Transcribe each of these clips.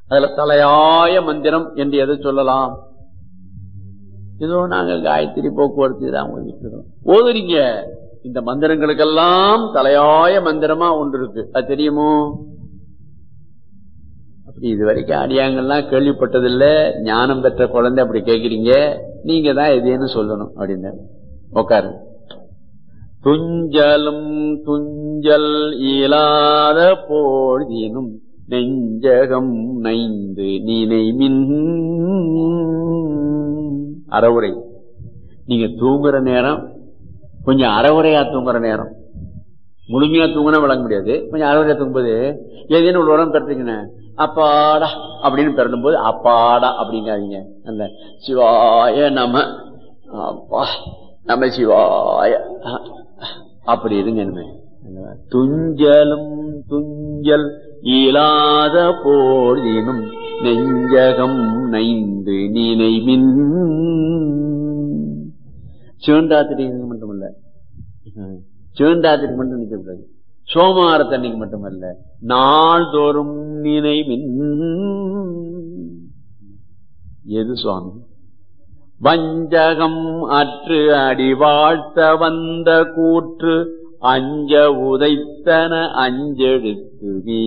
அதுல தலையாய மந்திரம் என்று எதை சொல்லலாம் ஏதோ நாங்க காயத்ரி போக்குவரத்து தான் ஓதிட்டு இருக்கோம் ஓதுறீங்க இந்த மந்திரங்களுக்கெல்லாம் தலையாய மந்திரமா ஒன்று இருக்கு அது தெரியுமோ அப்படி இது வரைக்கும் அடியாங்கெல்லாம் கேள்விப்பட்டதில்ல ஞானம் பெற்ற குழந்தை அப்படி கேக்குறீங்க நீங்க தான் எதுன்னு சொல்லணும் அப்படின்னு உட்காரு துஞ்சலும் துஞ்சல் இயலாத போழ்தினும் நெஞ்சகம் நைந்து நினைமின் அறவுரை நீங்க தூங்குற நேரம் கொஞ்சம் அறவுரையா தூங்குற நேரம் முழுமையா தூங்கினா விளங்க முடியாது கொஞ்சம் அறவுரையா தூங்கும்போது ஏதேனும் ஒரு உடம்பு பெறீங்கன்னு அப்பாடா அப்படின்னு பிறடும் போது அப்பாடா அப்படிங்காதீங்க அந்த சிவாய நம அப்பா நம சிவாய அப்படி இருங்க இனிமே. துஞ்சலும் துஞ்சல் இயலாத போதினும் நெஞ்சகம் நைந்து நினைவின் சிவந்தாத்திரிக்கு மட்டுமல்ல சிவந்தாத்திரிக்கு மட்டும் நிற்கக்கூடாது சோமாரத்தன்னைக்கு மட்டுமல்ல நாள்தோறும் நினைவின் எது சுவாமி வஞ்சகம் அற்று அடி வாழ்த்த வந்த கூற்று அஞ்ச உதைத்தன அஞ்செழுத்து நீ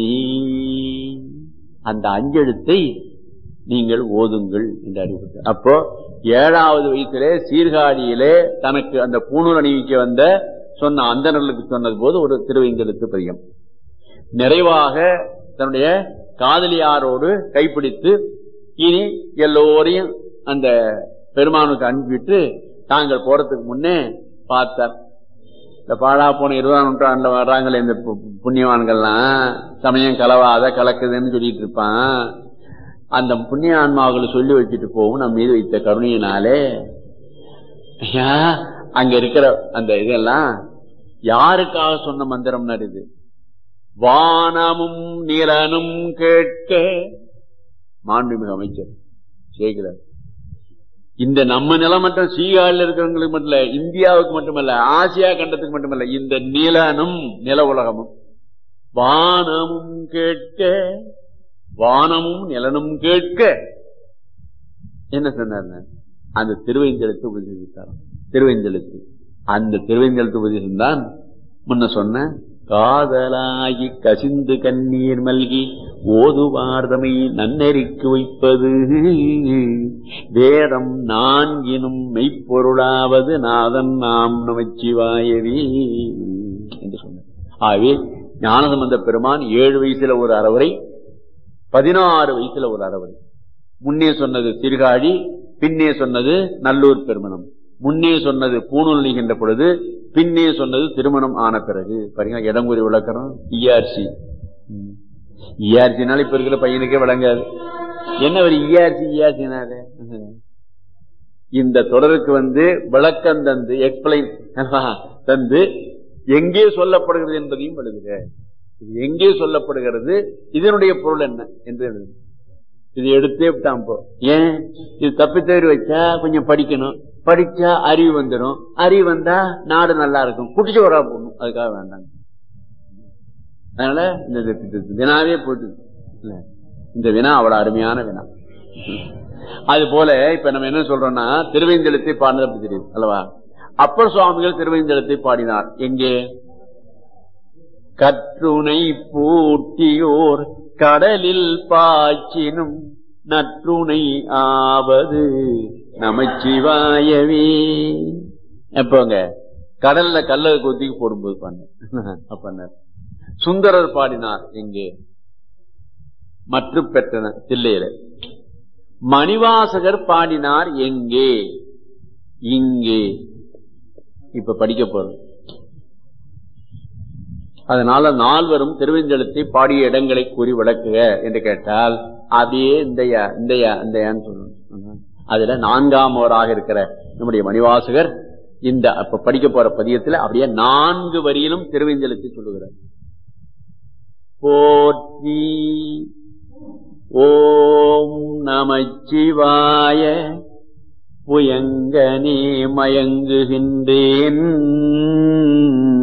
அந்த அஞ்செழுத்தை நீங்கள் ஓதுங்கள் என்று அறிவித்தார் அப்போ ஏழாவது வயசிலே சீர்காழியிலே தனக்கு அந்த பூணூல் அணிவிக்க வந்த சொன்ன அந்தணர்களுக்கு சொன்னது போது ஒரு திருவைந்தெழுத்து பதியம் நிறைவாக தன்னுடைய காதலியாரோடு கைப்பிடித்து இனி எல்லோரையும் அந்த பெருமானுக்கு அனுப்பிவிட்டு தாங்கள் போறதுக்கு முன்னே பார்த்தார் இந்த பாழா போன இருபதாம் நூற்றாண்டுல வர்றாங்களே இந்த பு- புண்ணியவான்கள்லாம் சமயம் கலவாத கலக்குதுன்னு சொல்லிட்டு இருப்பான் அந்த புண்ணிய ஆன்மாவுகளை சொல்லி வச்சுட்டு போகும் நம்ம மீது வைத்த கருணையினாலே ஐயா, அங்க இருக்கிற அந்த இதெல்லாம் யாருக்காக சொன்ன மந்திரம்னா இது வானமும் நிலனும் கேட்க மாண்புமிகு அமைச்சர் சேகரர் இந்த நம்ம நிலம் மட்டும் சீகாழில் இருக்கிறவங்களுக்கு மட்டும் இல்ல இந்தியாவுக்கு மட்டுமல்ல ஆசியா கண்டத்துக்கு மட்டுமல்ல இந்த நிலனும் நில உலகமும் வானமும் கேட்க வானமும் நிலனும் கேட்க என்ன சொன்னார் அந்த திருவைந்தெழுத்து உபதேசித்தாராம் திருவைந்தெழுத்து அந்த திருவைந்தெழுத்து உபதேசம் தான் முன்ன சொன்ன காதலாகி கசிந்து கண்ணீர் மல்கி ஓதுவார்தமை நன்னெறிக்கு வைப்பது வேதம் நான்கினும் மெய்ப்பொருளாவது நாதன் நாம் நமச்சிவாயவே என்று சொன்னார் ஆகவே ஞானசம்பந்த பெருமான் ஏழு வயசுல ஒரு அறவுரை பதினாறு வயசுல ஒரு அறவுரை முன்னே சொன்னது சீர்காழி பின்னே சொன்னது நல்லூர் பெருமணம் முன்னே சொன்னது பூணூல் நீகின்ற பொழுது பின்னே சொன்னது திருமணம் ஆன பிறகு பாருங்க இடங்குறி விளக்கணும் இஆர்சி இஆர்சினால இப்ப இருக்கிற பையனுக்கே விளங்காது என்ன ஒரு இஆர்சி இஆர்சினாரு இந்த தொடருக்கு வந்து விளக்கம் தந்து எக்ஸ்பிளைன் தந்து எங்கே சொல்லப்படுகிறது என்பதையும் எழுதுக இது எங்கே சொல்லப்படுகிறது இதனுடைய பொருள் என்ன என்று எழுதுக இது எடுத்தே விட்டான் இப்போ ஏன் இது தப்பி தவறி வச்சா கொஞ்சம் படிக்கணும் படிச்சா அறிவு வந்துடும் அறிவு வந்தா நாடு நல்லா இருக்கும் குட்டிச்சு வரா போடணும் அதுக்காக வேண்டாங்க அதனால இந்த தி- தி- தி- வினாவே போட்டு இல்ல, இந்த வினா அவ்வளவு அருமையான வினா அது போல இப்ப நம்ம என்ன சொல்றோம்னா திருவைந்தெழுத்தை பாடினது அப்படி தெரியுது அல்லவா அப்பர் சுவாமிகள் திருவைந்தெழுத்தை பாடினார் எங்கே கற்றுனை பூட்டியோர் கடலில் பாய்ச்சினும் நற்றுணை ஆவது நமச்சிவாயவே எப்போங்க கடல்ல கல்ல கொத்தி போடும்போது பண்ண அப்பன்னார் சுந்தரர் பாடினார் எங்கே மற்ற பெற்றன தில்லையில மணிவாசகர் பாடினார் எங்கே இங்கே இப்ப படிக்க போறோம் அதனால நால்வரும் திருவெஞ்செழுத்தை பாடிய இடங்களை கூறி விளக்குக என்று கேட்டால் அப்படியே இந்தையா இந்தையா இந்தையான்னு சொல்லணும் அதுல நான்காமவராக இருக்கிற நம்முடைய மணிவாசகர் இந்த அப்ப படிக்க போற பதியத்துல அப்படியே நான்கு வரியிலும் திருவெஞ்செழுத்தை சொல்லுகிறார் போற்றி ஓம் நமச்சிவாய புயங்கனே மயங்குகின்றேன்